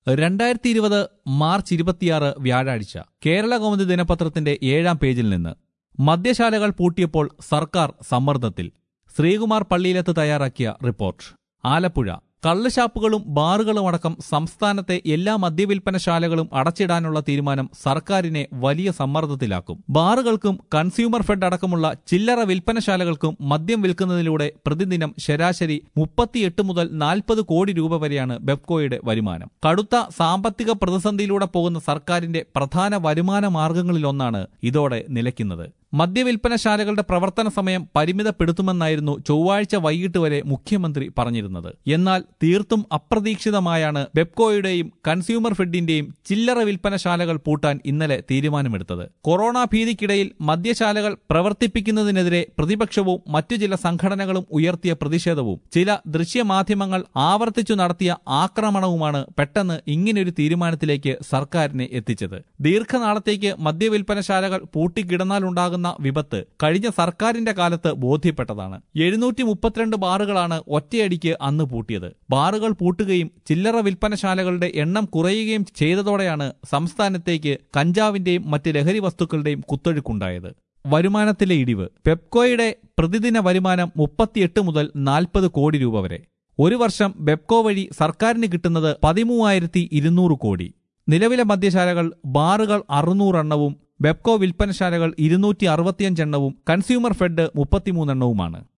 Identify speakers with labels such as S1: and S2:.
S1: രണ്ടായിരത്തി ഇരുപത് മാർച്ച് ഇരുപത്തിയാറ് വ്യാഴാഴ്ച കേരള കൗമുദി ദിനപത്രത്തിന്റെ ഏഴാം പേജിൽ നിന്ന് മദ്യശാലകൾ പൂട്ടിയപ്പോൾ സർക്കാർ സമ്മർദ്ദത്തിൽ ശ്രീകുമാർ പള്ളിയിലത്ത് തയ്യാറാക്കിയ റിപ്പോർട്ട് ആലപ്പുഴ കള്ളുഷാപ്പുകളും ബാറുകളും അടക്കം സംസ്ഥാനത്തെ എല്ലാ മദ്യവിൽപ്പനശാലകളും അടച്ചിടാനുള്ള തീരുമാനം സർക്കാരിനെ വലിയ സമ്മർദ്ദത്തിലാക്കും ബാറുകൾക്കും കൺസ്യൂമർ ഫെഡ് അടക്കമുള്ള ചില്ലറ വിൽപ്പനശാലകൾക്കും മദ്യം വിൽക്കുന്നതിലൂടെ പ്രതിദിനം ശരാശരി മുപ്പത്തിയെട്ട് മുതൽ നാൽപ്പത് കോടി രൂപ വരെയാണ് ബെപ്കോയുടെ വരുമാനം കടുത്ത സാമ്പത്തിക പ്രതിസന്ധിയിലൂടെ പോകുന്ന സർക്കാരിന്റെ പ്രധാന വരുമാന മാർഗങ്ങളിലൊന്നാണ് ഇതോടെ നിലയ്ക്കുന്നത് മദ്യവിൽപ്പനശാലകളുടെ പ്രവർത്തന സമയം പരിമിതപ്പെടുത്തുമെന്നായിരുന്നു ചൊവ്വാഴ്ച വൈകിട്ട് വരെ മുഖ്യമന്ത്രി പറഞ്ഞിരുന്നത് എന്നാൽ തീർത്തും അപ്രതീക്ഷിതമായാണ് ബെപ്കോയുടെയും കൺസ്യൂമർ ഫെഡിന്റെയും ചില്ലറ വിൽപ്പനശാലകൾ പൂട്ടാൻ ഇന്നലെ തീരുമാനമെടുത്തത് കൊറോണ ഭീതിക്കിടയിൽ മദ്യശാലകൾ പ്രവർത്തിപ്പിക്കുന്നതിനെതിരെ പ്രതിപക്ഷവും മറ്റു ചില സംഘടനകളും ഉയർത്തിയ പ്രതിഷേധവും ചില ദൃശ്യമാധ്യമങ്ങൾ ആവർത്തിച്ചു നടത്തിയ ആക്രമണവുമാണ് പെട്ടെന്ന് ഇങ്ങനെയൊരു തീരുമാനത്തിലേക്ക് സർക്കാരിനെ എത്തിച്ചത് ദീർഘനാളത്തേക്ക് മദ്യവിൽപ്പനശാലകൾ പൂട്ടിക്കിടന്നാലുണ്ടാകുന്ന വിപത്ത് കഴിഞ്ഞ സർക്കാരിന്റെ കാലത്ത് ബോധ്യപ്പെട്ടതാണ് എഴുന്നൂറ്റി മുപ്പത്തിരണ്ട് ബാറുകളാണ് ഒറ്റയടിക്ക് അന്ന് പൂട്ടിയത് ബാറുകൾ പൂട്ടുകയും ചില്ലറ വിൽപ്പനശാലകളുടെ എണ്ണം കുറയുകയും ചെയ്തതോടെയാണ് സംസ്ഥാനത്തേക്ക് കഞ്ചാവിന്റെയും മറ്റ് ലഹരി വസ്തുക്കളുടെയും കുത്തൊഴുക്കുണ്ടായത് വരുമാനത്തിലെ ഇടിവ് പെപ്കോയുടെ പ്രതിദിന വരുമാനം മുപ്പത്തിയെട്ട് മുതൽ നാൽപ്പത് കോടി രൂപ വരെ ഒരു വർഷം ബെപ്കോ വഴി സർക്കാരിന് കിട്ടുന്നത് പതിമൂവായിരത്തി ഇരുന്നൂറ് കോടി നിലവിലെ മദ്യശാലകൾ ബാറുകൾ അറുന്നൂറെണ്ണവും ബെപ്കോ വിൽപ്പനശാലകൾ ഇരുന്നൂറ്റി അറുപത്തിയഞ്ചെണ്ണവും കൺസ്യൂമർ ഫെഡ് മുപ്പത്തിമൂന്നെണ്ണവുമാണ്